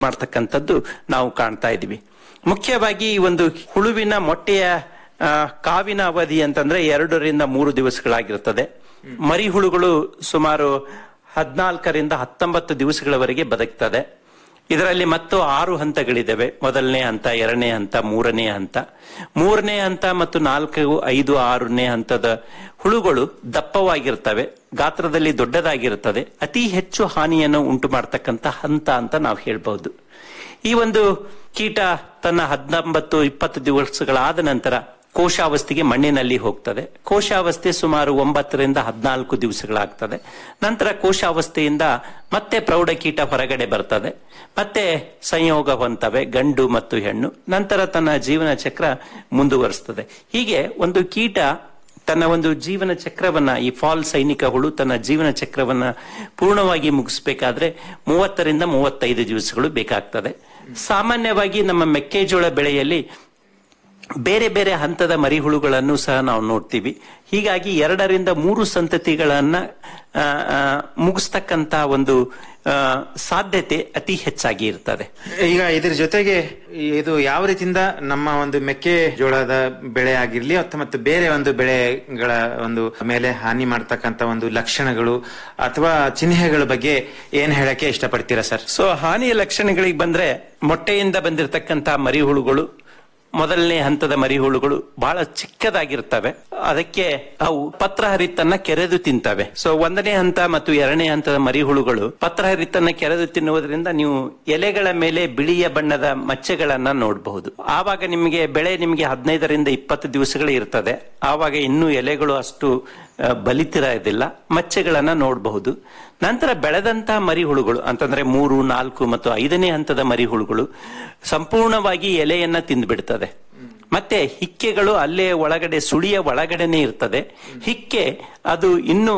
ಮಾಡ್ತಕ್ಕಂಥದ್ದು ನಾವು ಕಾಣ್ತಾ ಇದೀವಿ ಮುಖ್ಯವಾಗಿ ಈ ಒಂದು ಹುಳುವಿನ ಮೊಟ್ಟೆಯ ಆ, ಕಾವಿನ ಅವಧಿ ಅಂತಂದ್ರೆ ಎರಡರಿಂದ ಮೂರು ದಿವಸಗಳಾಗಿರುತ್ತದೆ ಮರಿಹುಳುಗಳು ಸುಮಾರು ಹದಿನಾಲ್ಕರಿಂದ ಹತ್ತೊಂಬತ್ತು ದಿವಸಗಳವರೆಗೆ ಬದುಕ್ತದೆ ಇದರಲ್ಲಿ ಮತ್ತು ಆರು ಹಂತಗಳಿದ್ದಾವೆ ಮೊದಲನೇ ಹಂತ ಎರಡನೇ ಹಂತ ಮೂರನೇ ಹಂತ ಮೂರನೇ ಹಂತ ಮತ್ತು ನಾಲ್ಕು ಐದು ಆರನೇ ಹಂತದ ಹುಳುಗಳು ದಪ್ಪವಾಗಿರ್ತವೆ ಗಾತ್ರದಲ್ಲಿ ದೊಡ್ಡದಾಗಿರುತ್ತದೆ ಅತಿ ಹೆಚ್ಚು ಹಾನಿಯನ್ನು ಉಂಟು ಮಾಡತಕ್ಕಂತ ಹಂತ ಅಂತ ನಾವು ಹೇಳ್ಬಹುದು ಈ ಒಂದು ಕೀಟ ತನ್ನ ಹದಿನೊಂಬತ್ತು ಇಪ್ಪತ್ತು ದಿವಸಗಳಾದ ನಂತರ ಕೋಶಾವಸ್ಥೆಗೆ ಮಣ್ಣಿನಲ್ಲಿ ಹೋಗ್ತದೆ ಕೋಶಾವಸ್ಥೆ ಸುಮಾರು ಒಂಬತ್ತರಿಂದ ಹದಿನಾಲ್ಕು ದಿವಸಗಳಾಗ್ತದೆ ನಂತರ ಕೋಶಾವಸ್ಥೆಯಿಂದ ಮತ್ತೆ ಪ್ರೌಢಕೀಟ ಹೊರಗಡೆ ಬರ್ತದೆ ಮತ್ತೆ ಸಂಯೋಗ ಹೊಂತವೆ ಗಂಡು ಮತ್ತು ಹೆಣ್ಣು ನಂತರ ತನ್ನ ಜೀವನ ಚಕ್ರ ಮುಂದುವರಿಸ್ತದೆ ಹೀಗೆ ಒಂದು ಕೀಟ ತನ್ನ ಒಂದು ಜೀವನ ಚಕ್ರವನ್ನ ಈ ಫಾಲ್ ಸೈನಿಕ ಹುಳು ತನ್ನ ಜೀವನ ಚಕ್ರವನ್ನ ಪೂರ್ಣವಾಗಿ ಮುಗಿಸ್ಬೇಕಾದ್ರೆ ಮೂವತ್ತರಿಂದ ಮೂವತ್ತೈದು ದಿವಸಗಳು ಬೇಕಾಗ್ತದೆ ಸಾಮಾನ್ಯವಾಗಿ ನಮ್ಮ ಮೆಕ್ಕೆಜೋಳ ಬೆಳೆಯಲ್ಲಿ ಬೇರೆ ಬೇರೆ ಹಂತದ ಮರಿಹುಳುಗಳನ್ನು ಸಹ ನಾವು ನೋಡ್ತೀವಿ ಹೀಗಾಗಿ ಎರಡರಿಂದ ಮೂರು ಸಂತತಿಗಳನ್ನ ಆ, ಆ, ಮುಗಿಸ್ತಕ್ಕಂತ ಒಂದು ಆ, ಸಾಧ್ಯತೆ ಅತಿ ಹೆಚ್ಚಾಗಿ ಇರ್ತದೆ ಈಗ ಇದ್ರ ಜೊತೆಗೆ ಇದು ಯಾವ ರೀತಿಯಿಂದ ನಮ್ಮ ಒಂದು ಮೆಕ್ಕೆಜೋಳದ ಬೆಳೆ ಆಗಿರ್ಲಿ ಅಥವಾ ಮತ್ತು ಬೇರೆ ಒಂದು ಬೆಳೆಗಳ ಒಂದು ಮೇಲೆ ಹಾನಿ ಮಾಡ್ತಕ್ಕಂತ ಒಂದು ಲಕ್ಷಣಗಳು ಅಥವಾ ಚಿಹ್ನೆಗಳ ಬಗ್ಗೆ ಏನ್ ಹೇಳಕ್ಕೆ ಇಷ್ಟಪಡ್ತೀರಾ ಸರ್ ಸೊ ಹಾನಿಯ ಲಕ್ಷಣಗಳಿಗೆ ಬಂದ್ರೆ ಮೊಟ್ಟೆಯಿಂದ ಬಂದಿರತಕ್ಕಂತ ಮರಿಹುಳುಗಳು ಮೊದಲನೇ ಹಂತದ ಮರಿಹುಳುಗಳು ಬಹಳ ಚಿಕ್ಕದಾಗಿರ್ತವೆ ಅದಕ್ಕೆ ಅವು ಪತ್ರಹರಿತನ್ನ ಕೆರೆದು ತಿಂತವೆ ಸೊ ಒಂದನೇ ಹಂತ ಮತ್ತು ಎರಡನೇ ಹಂತದ ಮರಿಹುಳುಗಳು ಪತ್ರಹರಿತನ್ನ ಕೆರೆದು ತಿನ್ನುವುದರಿಂದ ನೀವು ಎಲೆಗಳ ಮೇಲೆ ಬಿಳಿಯ ಬಣ್ಣದ ಮಚ್ಚೆಗಳನ್ನ ನೋಡಬಹುದು ಆವಾಗ ನಿಮಗೆ ಬೆಳೆ ನಿಮಗೆ ಹದಿನೈದರಿಂದ ಇಪ್ಪತ್ತು ದಿವಸಗಳು ಇರ್ತದೆ ಆವಾಗ ಇನ್ನೂ ಎಲೆಗಳು ಅಷ್ಟು ಆ, ಬಲಿತಿರೋದಿಲ್ಲ ಮಚ್ಚೆಗಳನ್ನ ನೋಡಬಹುದು ನಂತರ ಬೆಳೆದಂತಹ ಮರಿಹುಳುಗಳು ಅಂತಂದ್ರೆ ಮೂರು ನಾಲ್ಕು ಮತ್ತು ಐದನೇ ಹಂತದ ಮರಿಹುಳುಗಳು ಸಂಪೂರ್ಣವಾಗಿ ಎಲೆಯನ್ನ ತಿಂದ್ಬಿಡ್ತದೆ ಮತ್ತೆ ಹಿಕ್ಕೆಗಳು ಅಲ್ಲೇ ಒಳಗಡೆ ಸುಳಿಯ ಒಳಗಡೆನೆ ಇರ್ತದೆ ಹಿಕ್ಕೆ ಅದು ಇನ್ನು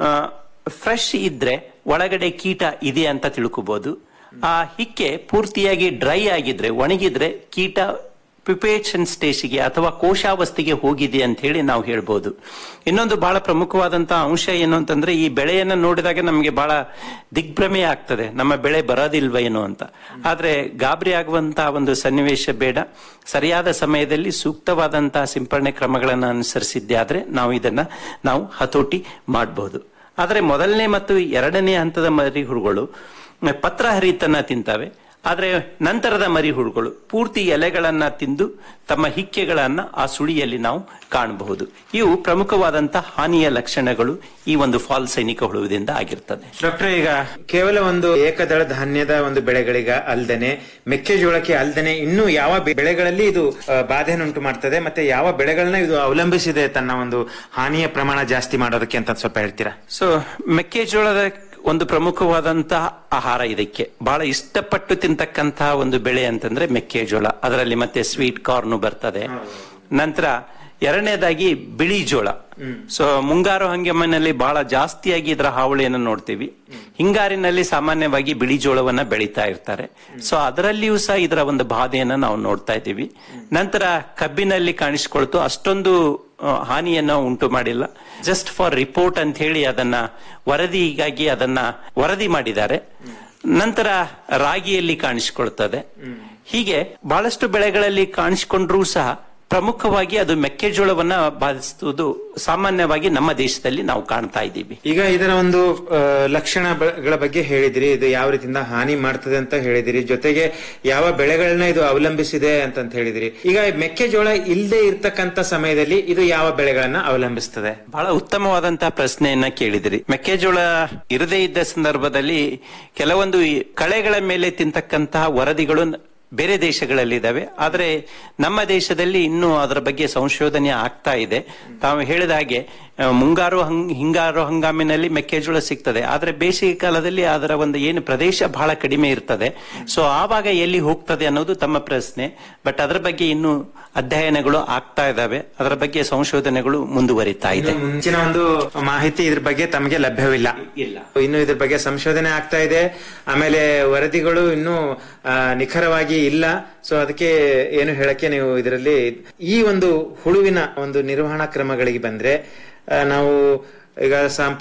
ಫ್ರೆಶ್ ಇದ್ರೆ ಒಳಗಡೆ ಕೀಟ ಇದೆ ಅಂತ ತಿಳ್ಕೊಬಹುದು ಆ ಹಿಕ್ಕೆ ಪೂರ್ತಿಯಾಗಿ ಡ್ರೈ ಆಗಿದ್ರೆ ಒಣಗಿದ್ರೆ ಕೀಟ ಪ್ರಿಪೇಷನ್ ಸ್ಟೇಜ್ಗೆ ಅಥವಾ ಕೋಶಾವಸ್ಥೆಗೆ ಹೋಗಿದೆ ಅಂತ ಹೇಳಿ ನಾವು ಹೇಳ್ಬೋದು ಇನ್ನೊಂದು ಬಹಳ ಪ್ರಮುಖವಾದಂತಹ ಅಂಶ ಏನು ಅಂತಂದ್ರೆ ಈ ಬೆಳೆಯನ್ನ ನೋಡಿದಾಗ ನಮಗೆ ಬಹಳ ದಿಗ್ಭ್ರಮೆ ಆಗ್ತದೆ ನಮ್ಮ ಬೆಳೆ ಬರೋದಿಲ್ವೇನೋ ಅಂತ ಆದ್ರೆ ಗಾಬರಿ ಆಗುವಂತಹ ಒಂದು ಸನ್ನಿವೇಶ ಬೇಡ ಸರಿಯಾದ ಸಮಯದಲ್ಲಿ ಸೂಕ್ತವಾದಂತಹ ಸಿಂಪರಣೆ ಕ್ರಮಗಳನ್ನು ಅನುಸರಿಸಿದ್ದೆ ಆದ್ರೆ ನಾವು ಇದನ್ನ ನಾವು ಹತೋಟಿ ಮಾಡಬಹುದು ಆದ್ರೆ ಮೊದಲನೇ ಮತ್ತು ಎರಡನೇ ಹಂತದ ಮರಿಹುಳುಗಳು ಪತ್ರ ಹರಿತನ್ನ ತಿಂತವೆ ಆದ್ರೆ ನಂತರದ ಮರಿಹುಳುಗಳು ಪೂರ್ತಿ ಎಲೆಗಳನ್ನ ತಿಂದು ತಮ್ಮ ಹಿಕ್ಕೆಗಳನ್ನ ಆ ಸುಳಿಯಲ್ಲಿ ನಾವು ಕಾಣಬಹುದು ಇವು ಪ್ರಮುಖವಾದಂತಹ ಹಾನಿಯ ಲಕ್ಷಣಗಳು ಈ ಒಂದು ಫಾಲ್ ಸೈನಿಕ ಹುಳುವಿನಿಂದ ಆಗಿರ್ತದೆ ಡಾಕ್ಟರ್ ಈಗ ಕೇವಲ ಒಂದು ಏಕದಳ ಧಾನ್ಯದ ಒಂದು ಬೆಳೆಗಳಿಗ ಅಲ್ದೇನೆ ಮೆಕ್ಕೆಜೋಳಕ್ಕೆ ಅಲ್ದೇನೆ ಇನ್ನು ಯಾವ ಬೆ- ಬೆಳೆಗಳಲ್ಲಿ ಇದು ಆ, ಬಾಧೆಯನ್ನುಂಟು ಮಾಡ್ತದೆ ಮತ್ತೆ ಯಾವ ಬೆಳೆಗಳನ್ನ ಇದು ಅವಲಂಬಿಸಿದೆ ತನ್ನ ಒಂದು ಹಾನಿಯ ಪ್ರಮಾಣ ಜಾಸ್ತಿ ಮಾಡೋದಕ್ಕೆ ಅಂತ ಸ್ವಲ್ಪ ಹೇಳ್ತೀರಾ ಸೊ ಮೆಕ್ಕೆಜೋಳದ ಒಂದು ಪ್ರಮುಖವಾದಂತಹ ಆಹಾರ ಇದಕ್ಕೆ ಬಹಳ ಇಷ್ಟಪಟ್ಟು ತಿಂತಕ್ಕಂತಹ ಒಂದು ಬೆಳೆ ಅಂತಂದ್ರೆ ಮೆಕ್ಕೆಜೋಳ ಅದರಲ್ಲಿ ಮತ್ತೆ ಸ್ವೀಟ್ ಕಾರ್ನ್ ಬರ್ತದೆ ನಂತರ ಎರಡನೇದಾಗಿ ಬಿಳಿ ಜೋಳ ಸೊ ಮುಂಗಾರು ಹಂಗಾಮಿನಲ್ಲಿ ಬಹಳ ಜಾಸ್ತಿಯಾಗಿ ಇದರ ಹಾವಳಿಯನ್ನು ನೋಡ್ತೀವಿ ಹಿಂಗಾರಿನಲ್ಲಿ ಸಾಮಾನ್ಯವಾಗಿ ಬಿಳಿ ಜೋಳವನ್ನ ಬೆಳೀತಾ ಇರ್ತಾರೆ ಸೊ ಅದರಲ್ಲಿಯೂ ಸಹ ಇದರ ಒಂದು ಬಾಧೆಯನ್ನ ನಾವು ನೋಡ್ತಾ ಇದ್ದೀವಿ ನಂತರ ಕಬ್ಬಿನಲ್ಲಿ ಕಾಣಿಸ್ಕೊಳ್ತು ಅಷ್ಟೊಂದು ಆ, ಹಾನಿಯನ್ನ ಉಂಟು ಮಾಡಿಲ್ಲ ಜಸ್ಟ್ ಫಾರ್ ರಿಪೋರ್ಟ್ ಅಂತ ಹೇಳಿ ಅದನ್ನ ವರದಿಗಾಗಿ ಅದನ್ನ ವರದಿ ಮಾಡಿದ್ದಾರೆ ನಂತರ ರಾಗಿಯಲ್ಲಿ ಕಾಣಿಸಿಕೊಳ್ತದೆ ಹೀಗೆ ಬಹಳಷ್ಟು ಬೆಳೆಗಳಲ್ಲಿ ಕಾಣಿಸಿಕೊಂಡ್ರೂ ಸಹ ಪ್ರಮುಖವಾಗಿ ಅದು ಮೆಕ್ಕೆಜೋಳವನ್ನ ಬಾಧಿಸುವುದು ಸಾಮಾನ್ಯವಾಗಿ ನಮ್ಮ ದೇಶದಲ್ಲಿ ನಾವು ಕಾಣ್ತಾ ಇದ್ದೀವಿ ಈಗ ಇದರ ಒಂದು ಆ, ಲಕ್ಷಣಗಳ ಬಗ್ಗೆ ಹೇಳಿದಿರಿ ಇದು ಯಾವ ರೀತಿಯಿಂದ ಹಾನಿ ಮಾಡ್ತದೆ ಅಂತ ಹೇಳಿದಿರಿ ಜೊತೆಗೆ ಯಾವ ಬೆಳೆಗಳನ್ನ ಇದು ಅವಲಂಬಿಸಿದೆ ಅಂತಂತ ಹೇಳಿದಿರಿ ಈಗ ಮೆಕ್ಕೆಜೋಳ ಇಲ್ಲದೆ ಇರ್ತಕ್ಕಂತ ಸಮಯದಲ್ಲಿ ಇದು ಯಾವ ಬೆಳೆಗಳನ್ನ ಅವಲಂಬಿಸ್ತದೆ ಬಹಳ ಉತ್ತಮವಾದಂತಹ ಪ್ರಶ್ನೆಯನ್ನ ಕೇಳಿದಿರಿ ಮೆಕ್ಕೆಜೋಳ ಇರದೇ ಇದ್ದ ಸಂದರ್ಭದಲ್ಲಿ ಕೆಲವೊಂದು ಈ ಕಳೆಗಳ ಮೇಲೆ ತಿಂತಕ್ಕಂತಹ ವರದಿಗಳು ನ- ಬೇರೆ ದೇಶಗಳಲ್ಲಿದ್ದಾವೆ ಆದರೆ ನಮ್ಮ ದೇಶದಲ್ಲಿ ಇನ್ನೂ ಅದರ ಬಗ್ಗೆ ಸಂಶೋಧನೆ ಆಗ್ತಾ ಇದೆ ತಾವು ಹೇಳಿದ ಹಾಗೆ ಆ, ಮುಂಗಾರು ಹಂಗ್ ಹಿಂಗಾರು ಹಂಗಾಮಿನಲ್ಲಿ ಮೆಕ್ಕೆಜೋಳ ಸಿಗ್ತದೆ ಆದ್ರೆ ಬೇಸಿಗೆ ಕಾಲದಲ್ಲಿ ಅದರ ಒಂದು ಏನು ಪ್ರದೇಶ ಬಹಳ ಕಡಿಮೆ ಇರ್ತದೆ ಸೊ ಆವಾಗ ಎಲ್ಲಿ ಹೋಗ್ತದೆ ಅನ್ನೋದು ತಮ್ಮ ಪ್ರಶ್ನೆ ಬಟ್ ಅದರ ಬಗ್ಗೆ ಇನ್ನು ಅಧ್ಯಯನಗಳು ಆಗ್ತಾ ಇದಾವೆ ಅದರ ಬಗ್ಗೆ ಸಂಶೋಧನೆಗಳು ಮುಂದುವರಿತಾ ಇದೆ ಇನ್ನು ಮುಂಚಿನ ಒಂದು ಮಾಹಿತಿ ಇದ್ರ ಬಗ್ಗೆ ತಮಗೆ ಲಭ್ಯವಿಲ್ಲ ಇಲ್ಲ ಇನ್ನು ಇದ್ರ ಬಗ್ಗೆ ಸಂಶೋಧನೆ ಆಗ್ತಾ ಇದೆ ಆಮೇಲೆ ವರದಿಗಳು ಇನ್ನೂ ಆ, ನಿಖರವಾಗಿ ಇಲ್ಲ ಸೊ ಅದಕ್ಕೆ ಏನು ಹೇಳಕ್ಕೆ ನೀವು ಇದರಲ್ಲಿ ಈ ಒಂದು ಹುಳುವಿನ ಒಂದು ನಿರ್ವಹಣಾ ಕ್ರಮಗಳಿಗೆ ಬಂದ್ರೆ ಆ, ನಾವು ಈಗ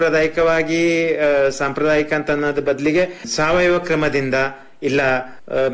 ಸಾಂಪ್ರದಾಯಿಕವಾಗಿ ಆ, ಸಾಂಪ್ರದಾಯಿಕ ಅಂತ ಅನ್ನೋದ್ರ ಬದಲಿಗೆ ಸಾವಯವ ಕ್ರಮದಿಂದ ಇಲ್ಲ ಆ,